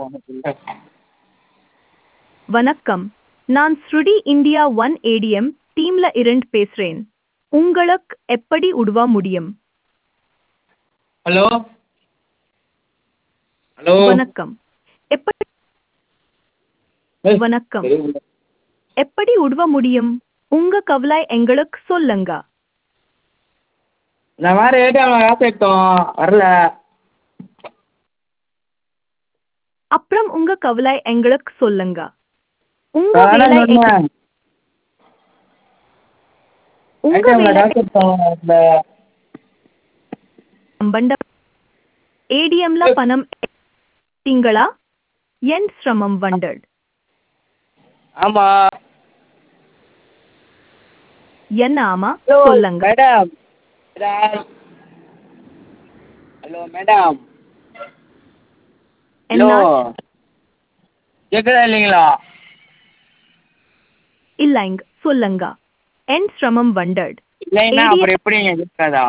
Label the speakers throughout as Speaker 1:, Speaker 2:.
Speaker 1: வணக்கம் நான் ஸ்ருடி இந்தியா ஒன் ஏடிஎம் டீம்ல இருந்து பேசுறேன் உங்களுக்கு எப்படி உதவ முடியும்
Speaker 2: ஹலோ ஹலோ
Speaker 1: வணக்கம் எப்படி வணக்கம் எப்படி உதவ முடியும் உங்க கவலை எங்களுக்கு சொல்லுங்க
Speaker 2: இந்த மாதிரி ஏடிஎம்ல காசு எடுத்தோம் வரல
Speaker 1: அப்புறம் உங்க கவலை எங்களுக்கு சொல்லுங்க உங்க
Speaker 2: அதான்
Speaker 1: வேலை எங்க-
Speaker 2: சொன்னேன்
Speaker 1: உங்க
Speaker 2: ஏடிஎம்ல
Speaker 1: வேலை
Speaker 2: காசு எடுத்தோம் வரல
Speaker 1: சம்பந்தம் ஏடிஎம்ல பணம் எடுத்தீங்களா என் சிரமம் வண்டட்
Speaker 2: ஆமா
Speaker 1: என்ன ஆமா
Speaker 2: ஹலோ
Speaker 1: சொல்லுங்க
Speaker 2: madam madam hello madam hello
Speaker 1: என்ன
Speaker 2: கேட்குதா இல்லைங்களா
Speaker 1: இல்லைங்க சொல்லுங்க என் சிரமம் வண்டட்
Speaker 2: இல்லைன்னா
Speaker 1: ADM
Speaker 2: அப்புறம் எப்படிங்க கேட்காதா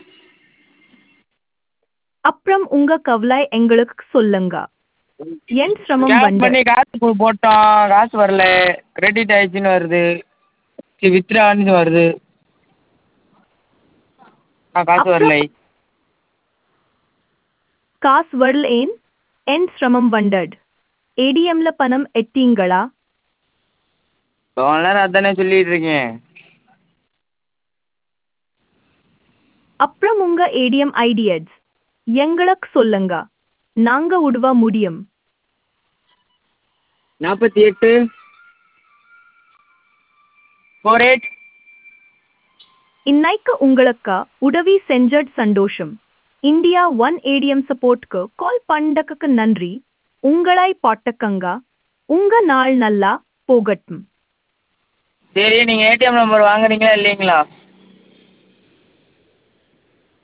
Speaker 1: அப்புறம் உங்க கவலை எங்களுக்கு சொல்லுங்க என் சிரமம்
Speaker 2: கேஷ்
Speaker 1: வண்டட்
Speaker 2: பண்ணி காசு போ- போட்டோம் காசு வரல கிரெடிட் ஆயிடுச்சுன்னு வருது சரி வித்ட்ரான்னு வருது ஆ காசு
Speaker 1: அப்புறம்
Speaker 2: வரலை
Speaker 1: காசு வரல ஏன் என் சிரமம் வண்டட் ஏடிஎம்ல பணம் எட்டீங்களா
Speaker 2: இவ்வளோ நேரம் அதானே சொல்லிட்டு இருக்கேன்
Speaker 1: அப்புறம் உங்க ஏடிஎம் ஐடியட்ஸ் எங்களுக்கு சொல்லுங்க நாங்க உதவ முடியும்
Speaker 2: நாற்பத்தி எட்டு ஃபோர் எயிட்
Speaker 1: இன்னைக்கு உங்களுக்கு உதவி செஞ்சட் சந்தோஷம் இந்தியா ஒன் ஏடிஎம் சப்போர்ட்க்கு கால் பண்ணதுக்கு நன்றி உங்களை பாட்டக்கங்க உங்க நாள் நல்லா போகட்டும்
Speaker 2: சரி நீங்கள் ஏடிஎம் நம்பர் வாங்குறீங்களா இல்லைங்களா